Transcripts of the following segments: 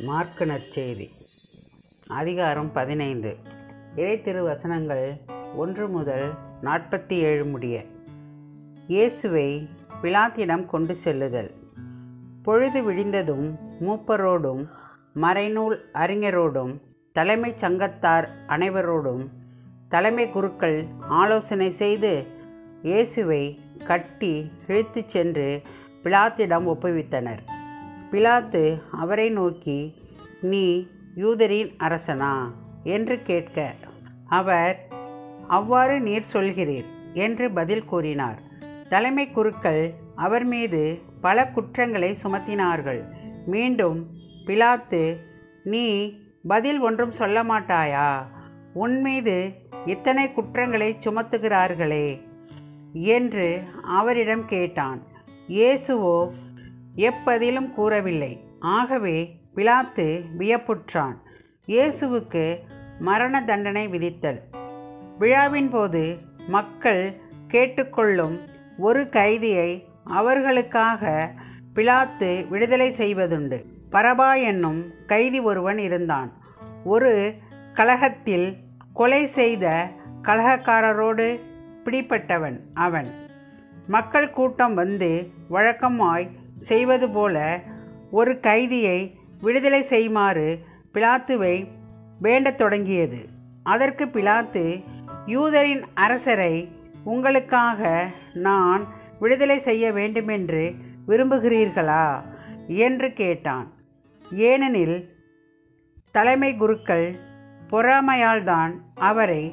mark நற்செய்தி அதிகாரம் பதினைந்து இறை திருவசனங்கள் ஒன்று முதல் நாற்பத்தி ஏழு முடிய இயேசுவை பிலாத்திடம் கொண்டு செல்லுதல் பொழுது விடிந்ததும் மூப்பரோடும் மறைநூல் அறிஞரோடும் தலைமைச் சங்கத்தார் அனைவரோடும் தலைமை குருக்கள் ஆலோசனை செய்து இயேசுவை கட்டி இழுத்துச் சென்று பிலாத்திடம் ஒப்புவித்தனர் பிலாத்து அவரை நோக்கி நீ யூதரின் அரசனா என்று கேட்க அவர் அவ்வாறு நீர் சொல்கிறீர் என்று பதில் கூறினார் தலைமை குருக்கள் அவர் மீது பல குற்றங்களை சுமத்தினார்கள் மீண்டும் பிலாத்து நீ பதில் ஒன்றும் சொல்ல மாட்டாயா உன் மீது இத்தனை குற்றங்களை சுமத்துகிறார்களே என்று அவரிடம் கேட்டான் இயேசுவோ எப்பதிலும் கூறவில்லை ஆகவே பிலாத்து வியப்புற்றான் இயேசுவுக்கு மரண தண்டனை விதித்தல் விழாவின் போது மக்கள் கேட்டுக்கொள்ளும் ஒரு கைதியை அவர்களுக்காக பிலாத்து விடுதலை செய்வதுண்டு பரபா என்னும் கைதி ஒருவன் இருந்தான் ஒரு கலகத்தில் கொலை செய்த கலகக்காரரோடு பிடிப்பட்டவன் அவன் மக்கள் கூட்டம் வந்து வழக்கமாய் செய்வது போல ஒரு கைதியை விடுதலை செய்யுமாறு பிலாத்துவை வேண்டத் தொடங்கியது அதற்கு பிலாத்து யூதரின் அரசரை உங்களுக்காக நான் விடுதலை செய்ய வேண்டுமென்று விரும்புகிறீர்களா என்று கேட்டான் ஏனெனில் தலைமை குருக்கள் பொறாமையால்தான் அவரை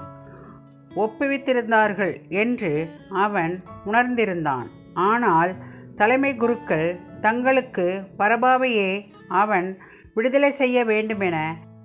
ஒப்புவித்திருந்தார்கள் என்று அவன் உணர்ந்திருந்தான் ஆனால் தலைமை குருக்கள் தங்களுக்கு பரபாவையே அவன் விடுதலை செய்ய வேண்டுமென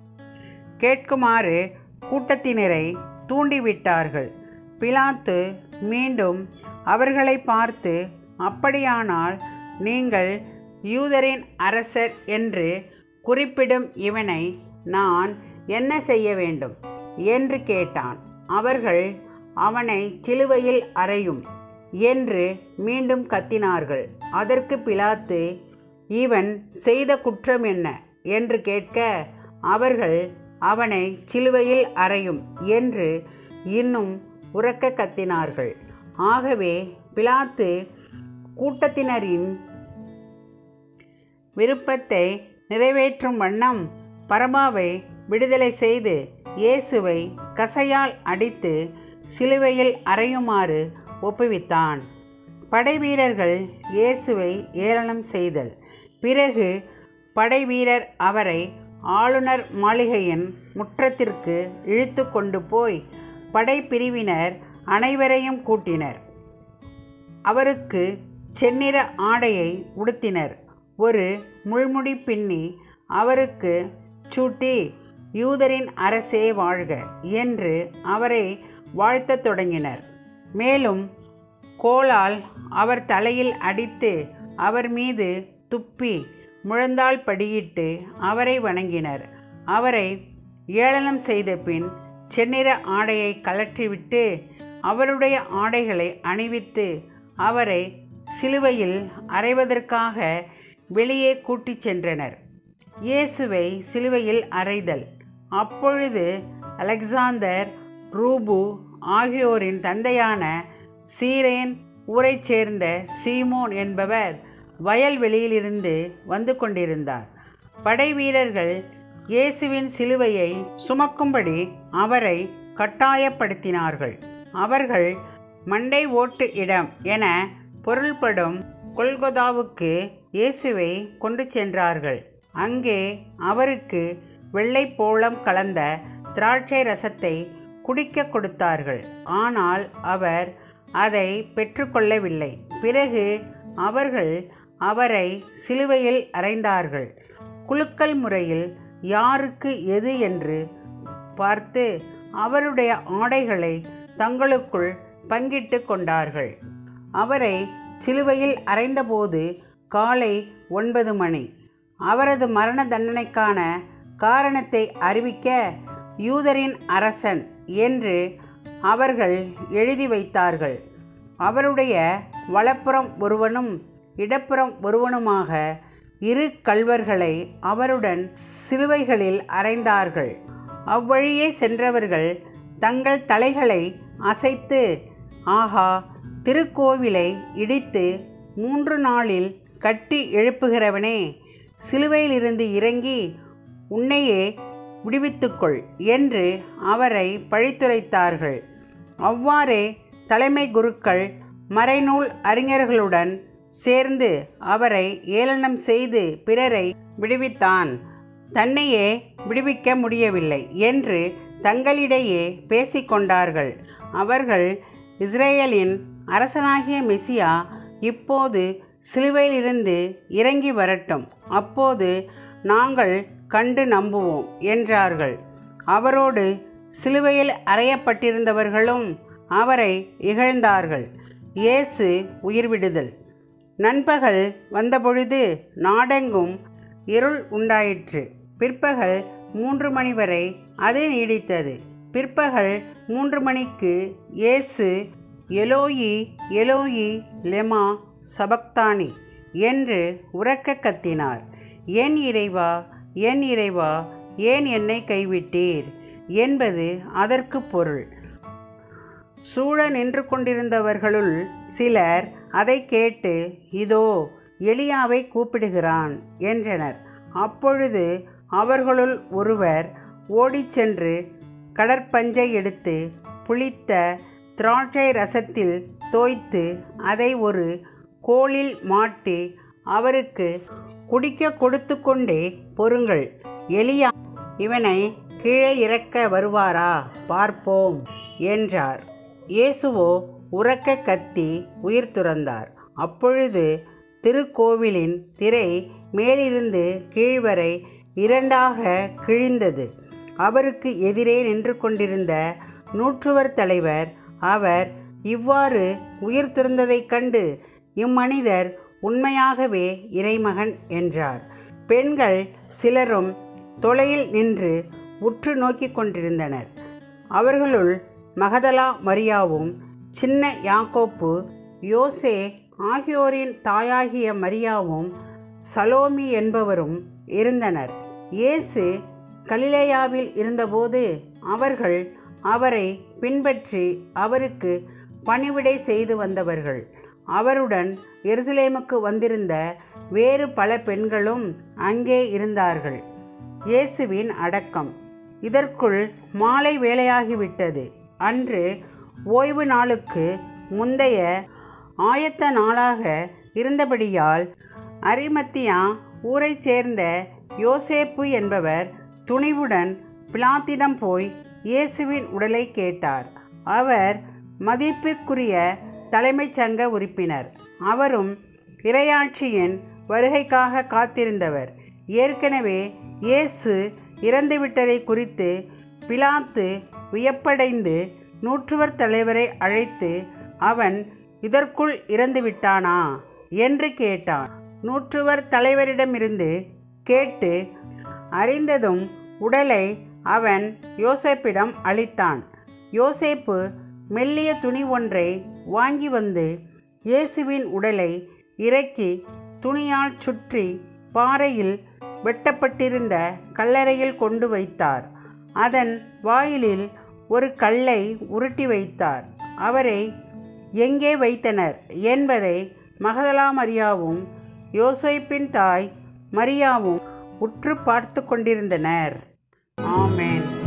கேட்குமாறு கூட்டத்தினரை தூண்டிவிட்டார்கள் பிலாத்து மீண்டும் அவர்களை பார்த்து அப்படியானால் நீங்கள் யூதரின் அரசர் என்று குறிப்பிடும் இவனை நான் என்ன செய்ய வேண்டும் என்று கேட்டான் அவர்கள் அவனை சிலுவையில் அறையும் என்று மீண்டும் கத்தினார்கள் அதற்கு பிலாத்து இவன் செய்த குற்றம் என்ன என்று கேட்க அவர்கள் அவனை சிலுவையில் அறையும் என்று இன்னும் உறக்க கத்தினார்கள் ஆகவே பிலாத்து கூட்டத்தினரின் விருப்பத்தை நிறைவேற்றும் வண்ணம் பரபாவை விடுதலை செய்து இயேசுவை கசையால் அடித்து சிலுவையில் அறையுமாறு ஒப்புவித்தான் படைவீரர்கள் இயேசுவை ஏளனம் செய்தல் பிறகு படைவீரர் அவரை ஆளுநர் மாளிகையின் முற்றத்திற்கு இழுத்து கொண்டு போய் படைப்பிரிவினர் அனைவரையும் கூட்டினர் அவருக்கு செந்நிற ஆடையை உடுத்தினர் ஒரு முள்முடி பின்னி அவருக்கு சூட்டி யூதரின் அரசே வாழ்க என்று அவரை வாழ்த்தத் தொடங்கினர் மேலும் கோலால் அவர் தலையில் அடித்து அவர் மீது துப்பி முழந்தாள் படியிட்டு அவரை வணங்கினர் அவரை ஏளனம் செய்த பின் செந்நிற ஆடையை கலற்றிவிட்டு அவருடைய ஆடைகளை அணிவித்து அவரை சிலுவையில் அறைவதற்காக வெளியே கூட்டிச் சென்றனர் இயேசுவை சிலுவையில் அறைதல் அப்பொழுது அலெக்சாந்தர் ரூபு ஆகியோரின் தந்தையான சீரேன் ஊரைச் சேர்ந்த சீமோன் என்பவர் வயல்வெளியிலிருந்து வந்து கொண்டிருந்தார் படைவீரர்கள் இயேசுவின் சிலுவையை சுமக்கும்படி அவரை கட்டாயப்படுத்தினார்கள் அவர்கள் மண்டை ஓட்டு இடம் என பொருள்படும் கொல்கொதாவுக்கு இயேசுவை கொண்டு சென்றார்கள் அங்கே அவருக்கு வெள்ளை போளம் கலந்த திராட்சை ரசத்தை குடிக்க கொடுத்தார்கள் ஆனால் அவர் அதை பெற்றுக்கொள்ளவில்லை பிறகு அவர்கள் அவரை சிலுவையில் அறைந்தார்கள் குலுக்கல் முறையில் யாருக்கு எது என்று பார்த்து அவருடைய ஆடைகளை தங்களுக்குள் பங்கிட்டு கொண்டார்கள் அவரை சிலுவையில் அறைந்தபோது காலை ஒன்பது மணி அவரது மரண தண்டனைக்கான காரணத்தை அறிவிக்க யூதரின் அரசன் என்று அவர்கள் எழுதி வைத்தார்கள் அவருடைய வலப்புறம் ஒருவனும் இடப்புறம் ஒருவனுமாக இரு கள்வர்களை அவருடன் சிலுவைகளில் அறைந்தார்கள் அவ்வழியே சென்றவர்கள் தங்கள் தலைகளை அசைத்து ஆஹா திருக்கோவிலை இடித்து மூன்று நாளில் கட்டி எழுப்புகிறவனே சிலுவையிலிருந்து இறங்கி உன்னையே விடுவித்துக்கொள் என்று அவரை பழித்துரைத்தார்கள் அவ்வாறே தலைமை குருக்கள் மறைநூல் அறிஞர்களுடன் சேர்ந்து அவரை ஏளனம் செய்து பிறரை விடுவித்தான் தன்னையே விடுவிக்க முடியவில்லை என்று தங்களிடையே பேசிக்கொண்டார்கள் அவர்கள் இஸ்ரேலின் அரசனாகிய மெசியா இப்போது சிலுவையிலிருந்து இறங்கி வரட்டும் அப்போது நாங்கள் கண்டு நம்புவோம் என்றார்கள் அவரோடு சிலுவையில் அறையப்பட்டிருந்தவர்களும் அவரை இகழ்ந்தார்கள் இயேசு உயிர்விடுதல் நண்பகல் வந்தபொழுது நாடெங்கும் இருள் உண்டாயிற்று பிற்பகல் மூன்று மணி வரை அது நீடித்தது பிற்பகல் மூன்று மணிக்கு இயேசு எலோயி எலோயி லெமா சபக்தானி என்று உறக்க கத்தினார் என் இறைவா என் இறைவா ஏன் என்னை கைவிட்டீர் என்பது அதற்கு பொருள் சூழ நின்று கொண்டிருந்தவர்களுள் சிலர் அதை கேட்டு இதோ எலியாவை கூப்பிடுகிறான் என்றனர் அப்பொழுது அவர்களுள் ஒருவர் ஓடிச் சென்று கடற்பஞ்சை எடுத்து புளித்த திராட்சை ரசத்தில் தோய்த்து அதை ஒரு கோலில் மாட்டி அவருக்கு குடிக்க கொடுத்து கொண்டே பொறுங்கள் எலியா இவனை கீழே இறக்க வருவாரா பார்ப்போம் என்றார் இயேசுவோ உறக்க கத்தி உயிர் துறந்தார் அப்பொழுது திருக்கோவிலின் திரை மேலிருந்து கீழ்வரை இரண்டாக கிழிந்தது அவருக்கு எதிரே நின்று கொண்டிருந்த நூற்றுவர் தலைவர் அவர் இவ்வாறு உயிர் துறந்ததைக் கண்டு இம்மனிதர் உண்மையாகவே இறைமகன் என்றார் பெண்கள் சிலரும் தொலையில் நின்று உற்று நோக்கிக் கொண்டிருந்தனர் அவர்களுள் மகதலா மரியாவும் சின்ன யாக்கோப்பு யோசே ஆகியோரின் தாயாகிய மரியாவும் சலோமி என்பவரும் இருந்தனர் இயேசு கலிலேயாவில் இருந்தபோது அவர்கள் அவரை பின்பற்றி அவருக்கு பணிவிடை செய்து வந்தவர்கள் அவருடன் எருசலேமுக்கு வந்திருந்த வேறு பல பெண்களும் அங்கே இருந்தார்கள் இயேசுவின் அடக்கம் இதற்குள் மாலை வேலையாகிவிட்டது அன்று ஓய்வு நாளுக்கு முந்தைய ஆயத்த நாளாக இருந்தபடியால் அரிமத்தியா ஊரைச் சேர்ந்த யோசேப்பு என்பவர் துணிவுடன் பிலாத்திடம் போய் இயேசுவின் உடலை கேட்டார் அவர் மதிப்பிற்குரிய தலைமைச் சங்க உறுப்பினர் அவரும் இரையாட்சியின் வருகைக்காக காத்திருந்தவர் ஏற்கனவே இயேசு இறந்துவிட்டதை குறித்து பிலாத்து வியப்படைந்து நூற்றுவர் தலைவரை அழைத்து அவன் இதற்குள் இறந்து விட்டானா என்று கேட்டான் நூற்றுவர் தலைவரிடமிருந்து கேட்டு அறிந்ததும் உடலை அவன் யோசேப்பிடம் அளித்தான் யோசேப்பு மெல்லிய துணி ஒன்றை வாங்கி வந்து இயேசுவின் உடலை இறக்கி துணியால் சுற்றி பாறையில் வெட்டப்பட்டிருந்த கல்லறையில் கொண்டு வைத்தார் அதன் வாயிலில் ஒரு கல்லை உருட்டி வைத்தார் அவரை எங்கே வைத்தனர் என்பதை மகதலா மரியாவும் யோசேப்பின் தாய் மரியாவும் உற்று பார்த்து கொண்டிருந்தனர் ஆமென்